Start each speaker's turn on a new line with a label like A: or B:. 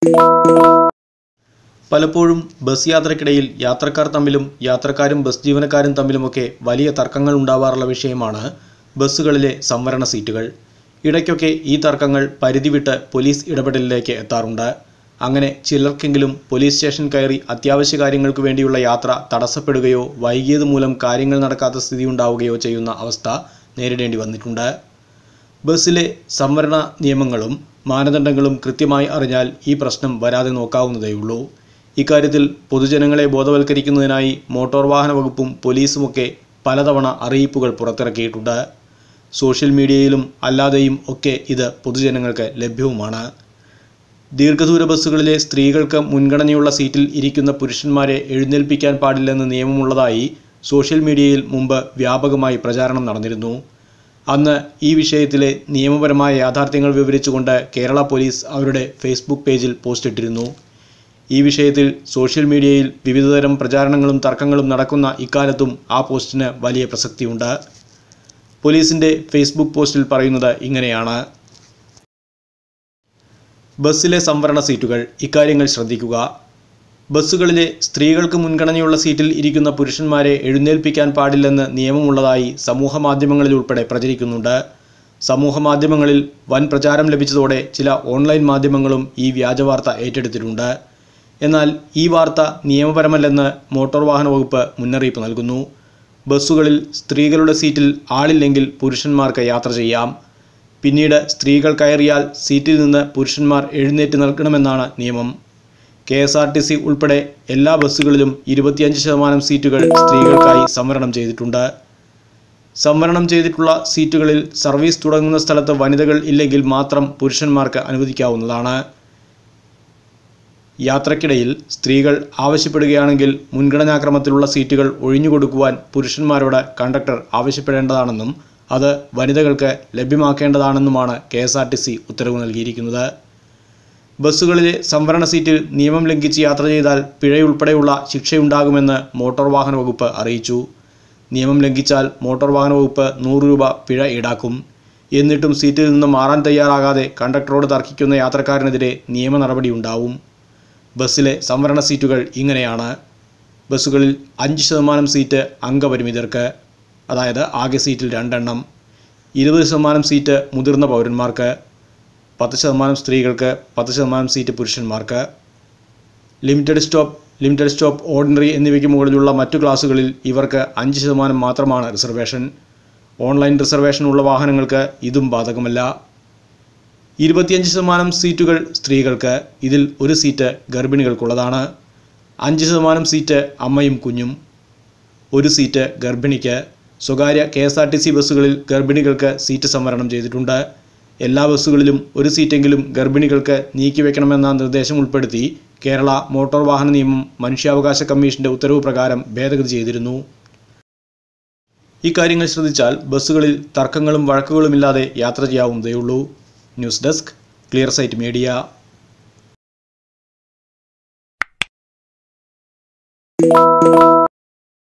A: പലപ്പോഴും ബസ് യാത്രക്കിടയിൽ യാത്രക്കാർ തമ്മിലും യാത്രക്കാരും ബസ് ജീവനക്കാരും തമ്മിലുമൊക്കെ വലിയ തർക്കങ്ങൾ ഉണ്ടാവാറുള്ള വിഷയമാണ് ബസ്സുകളിലെ സംവരണ സീറ്റുകൾ ഇടയ്ക്കൊക്കെ ഈ തർക്കങ്ങൾ പരിധി വിട്ട് പോലീസ് ഇടപെടലിലേക്ക് എത്താറുണ്ട് അങ്ങനെ ചിലർക്കെങ്കിലും പോലീസ് സ്റ്റേഷൻ കയറി അത്യാവശ്യ കാര്യങ്ങൾക്ക് വേണ്ടിയുള്ള യാത്ര തടസ്സപ്പെടുകയോ വൈകിയത് മൂലം കാര്യങ്ങൾ നടക്കാത്ത സ്ഥിതി ഉണ്ടാവുകയോ ചെയ്യുന്ന അവസ്ഥ നേരിടേണ്ടി വന്നിട്ടുണ്ട് ബസ്സിലെ സംവരണ നിയമങ്ങളും മാനദണ്ഡങ്ങളും കൃത്യമായി അറിഞ്ഞാൽ ഈ പ്രശ്നം വരാതെ നോക്കാവുന്നതേയുള്ളൂ ഇക്കാര്യത്തിൽ പൊതുജനങ്ങളെ ബോധവൽക്കരിക്കുന്നതിനായി മോട്ടോർ വാഹന വകുപ്പും പോലീസുമൊക്കെ പലതവണ അറിയിപ്പുകൾ പുറത്തിറക്കിയിട്ടുണ്ട് സോഷ്യൽ മീഡിയയിലും അല്ലാതെയും ഒക്കെ ഇത് പൊതുജനങ്ങൾക്ക് ലഭ്യവുമാണ് ദീർഘദൂര ബസ്സുകളിലെ സ്ത്രീകൾക്ക് മുൻഗണനയുള്ള സീറ്റിൽ ഇരിക്കുന്ന പുരുഷന്മാരെ എഴുന്നേൽപ്പിക്കാൻ പാടില്ലെന്ന് നിയമമുള്ളതായി സോഷ്യൽ മീഡിയയിൽ മുമ്പ് വ്യാപകമായി പ്രചാരണം നടന്നിരുന്നു അന്ന് ഈ വിഷയത്തിലെ നിയമപരമായ യാഥാർത്ഥ്യങ്ങൾ വിവരിച്ചുകൊണ്ട് കേരള പോലീസ് അവരുടെ ഫേസ്ബുക്ക് പേജിൽ പോസ്റ്റ് ഇട്ടിരുന്നു ഈ വിഷയത്തിൽ സോഷ്യൽ മീഡിയയിൽ വിവിധതരം പ്രചാരണങ്ങളും തർക്കങ്ങളും നടക്കുന്ന ഇക്കാലത്തും ആ പോസ്റ്റിന് വലിയ പ്രസക്തിയുണ്ട് പോലീസിൻ്റെ ഫേസ്ബുക്ക് പോസ്റ്റിൽ പറയുന്നത് ഇങ്ങനെയാണ് ബസ്സിലെ സംവരണ സീറ്റുകൾ ഇക്കാര്യങ്ങൾ ശ്രദ്ധിക്കുക ബസ്സുകളിലെ സ്ത്രീകൾക്ക് മുൻഗണനയുള്ള സീറ്റിൽ ഇരിക്കുന്ന പുരുഷന്മാരെ എഴുന്നേൽപ്പിക്കാൻ പാടില്ലെന്ന് നിയമമുള്ളതായി സമൂഹ മാധ്യമങ്ങളിൽ ഉൾപ്പെടെ പ്രചരിക്കുന്നുണ്ട് സമൂഹ മാധ്യമങ്ങളിൽ വൻ പ്രചാരം ലഭിച്ചതോടെ ചില ഓൺലൈൻ മാധ്യമങ്ങളും ഈ വ്യാജവാർത്ത ഏറ്റെടുത്തിട്ടുണ്ട് എന്നാൽ ഈ വാർത്ത നിയമപരമല്ലെന്ന് മോട്ടോർ വാഹന വകുപ്പ് മുന്നറിയിപ്പ് നൽകുന്നു ബസ്സുകളിൽ സ്ത്രീകളുടെ സീറ്റിൽ ആളില്ലെങ്കിൽ പുരുഷന്മാർക്ക് യാത്ര ചെയ്യാം പിന്നീട് സ്ത്രീകൾ കയറിയാൽ സീറ്റിൽ നിന്ന് പുരുഷന്മാർ എഴുന്നേറ്റ് നിൽക്കണമെന്നാണ് നിയമം K S R T C ഉൾപ്പെടെ എല്ലാ ബസ്സുകളിലും ഇരുപത്തിയഞ്ച് ശതമാനം സീറ്റുകൾ സ്ത്രീകൾക്കായി സംവരണം ചെയ്തിട്ടുണ്ട് സംവരണം ചെയ്തിട്ടുള്ള സീറ്റുകളിൽ സർവീസ് തുടങ്ങുന്ന സ്ഥലത്ത് വനിതകൾ ഇല്ലെങ്കിൽ മാത്രം പുരുഷന്മാർക്ക് അനുവദിക്കാവുന്നതാണ് യാത്രക്കിടയിൽ സ്ത്രീകൾ ആവശ്യപ്പെടുകയാണെങ്കിൽ മുൻഗണനാക്രമത്തിലുള്ള സീറ്റുകൾ ഒഴിഞ്ഞുകൊടുക്കുവാൻ പുരുഷന്മാരോട് കണ്ടക്ടർ ആവശ്യപ്പെടേണ്ടതാണെന്നും അത് വനിതകൾക്ക് ലഭ്യമാക്കേണ്ടതാണെന്നുമാണ് K S R T C ഉത്തരവ് നൽകിയിരിക്കുന്നത് ബസ്സുകളിലെ സംവരണ സീറ്റിൽ നിയമം ലംഘിച്ച് യാത്ര ചെയ്താൽ പിഴയുൾപ്പെടെയുള്ള ശിക്ഷയുണ്ടാകുമെന്ന് മോട്ടോർ വാഹന വകുപ്പ് അറിയിച്ചു നിയമം ലംഘിച്ചാൽ മോട്ടോർ വാഹന വകുപ്പ് നൂറ് രൂപ പിഴ ഈടാക്കും എന്നിട്ടും സീറ്റിൽ നിന്ന് മാറാൻ തയ്യാറാകാതെ കണ്ടക്ടറോട് തർക്കിക്കുന്ന യാത്രക്കാരനെതിരെ നിയമ നടപടിയുണ്ടാവും ബസ്സിലെ സംവരണ സീറ്റുകൾ ഇങ്ങനെയാണ് ബസ്സുകളിൽ അഞ്ച് ശതമാനം സീറ്റ് അംഗപരിമിതർക്ക് അതായത് ആകെ സീറ്റിൽ രണ്ടെണ്ണം ഇരുപത് ശതമാനം സീറ്റ് മുതിർന്ന പൗരന്മാർക്ക് പത്ത് ശതമാനം സ്ത്രീകൾക്ക് പത്ത് ശതമാനം സീറ്റ് പുരുഷന്മാർക്ക് limited stop limited stop ordinary എന്നിവയ്ക്ക് മുകളിലുള്ള മറ്റു ക്ലാസുകളിൽ ഇവർക്ക് അഞ്ച് ശതമാനം മാത്രമാണ് റിസർവേഷൻ ഓൺലൈൻ റിസർവേഷൻ ഉള്ള വാഹനങ്ങൾക്ക് ഇതും ബാധകമല്ല ഇരുപത്തിയഞ്ച് ശതമാനം സീറ്റുകൾ സ്ത്രീകൾക്ക് ഇതിൽ ഒരു സീറ്റ് ഗർഭിണികൾക്കുള്ളതാണ് അഞ്ച് ശതമാനം സീറ്റ് അമ്മയും കുഞ്ഞും ഒരു സീറ്റ് ഗർഭിണിക്ക് സ്വകാര്യ K S R T C ബസ്സുകളിൽ ഗർഭിണികൾക്ക് സീറ്റ് സംവരണം ചെയ്തിട്ടുണ്ട് എല്ലാ ബസ്സുകളിലും ഒരു സീറ്റെങ്കിലും ഗർഭിണികൾക്ക് നീക്കിവെക്കണമെന്ന നിർദ്ദേശം ഉൾപ്പെടുത്തി കേരള മോട്ടോർ വാഹന നിയമം മനുഷ്യാവകാശ കമ്മീഷന്റെ ഉത്തരവ് പ്രകാരം ഭേദഗതി ചെയ്തിരുന്നു ഇക്കാര്യങ്ങൾ ശ്രദ്ധിച്ചാൽ ബസ്സുകളിൽ തർക്കങ്ങളും വഴക്കുകളുമില്ലാതെ യാത്ര ചെയ്യാവുന്നതേയുള്ളൂ news desk clear sight media